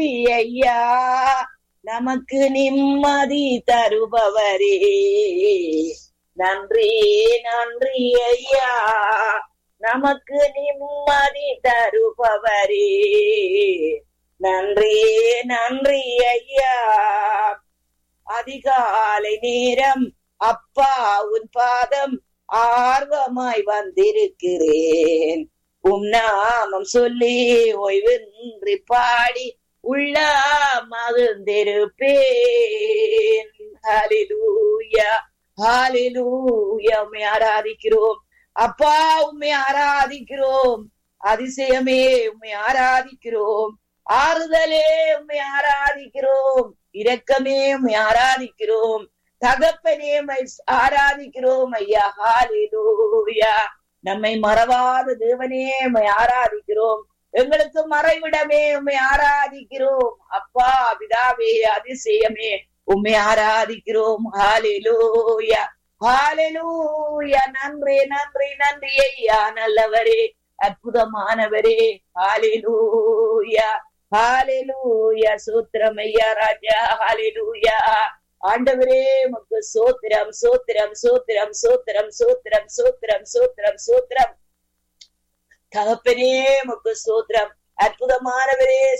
ஐயா நமக்கு நிம்மதி தருபவரே நன்றி நன்றி ஐயா நமக்கு நிம்மதி தருபவரே நன்றி நன்றி ஐயா அதிகாலை நேரம் அப்பா உன் பாதம் ஆர்வமாய் வந்திருக்கிறேன் உம் நாமம் சொல்லி ஓய்வின்றி பாடி உள்ள மகிழ்ந்திருப்பேன் ஹalleluya ஹalleluya உம்மை ஆராதிக்கிறோம் அப்பா உம்மை ஆராதிக்கிறோம் அதிசயமே உம்மை ஆராதிக்கிறோம் ஆறுதலே உம்மை ஆராதிக்கிறோம் இரக்கமே உம்மை ஆராதிக்கிறோம் தகப்பனே உம்மை ஆராதிக்கிறோம் ஐயா ஹalleluya நம்மை மறவாத தேவனே உம்மை ஆராதிக்கிறோம் எங்களுக்கு மறைவிடமே உம்மை ஆராதிக்கிறோம் அப்பா பிதாவே அதிசயமே உம்மை ஆராதிக்கிறோம் ஹalleluya ஹalleluya நன்றி நன்றி நன்றி ஐயா நல்லவரே அற்புதமானவரே ஹalleluya ஹalleluya சூத்திரம் ஐயா ராஜா ஹalleluya ஆண்டவரே உமக்கு சோத்திரம் சோத்திரம் சோத்திரம் சோத்திரம் சோத்திரம் சோத்திரம் சோத்திரம் சோத்திரம் தகப்பனே உமக்கு சோத்திரம் அற்புதமானவரே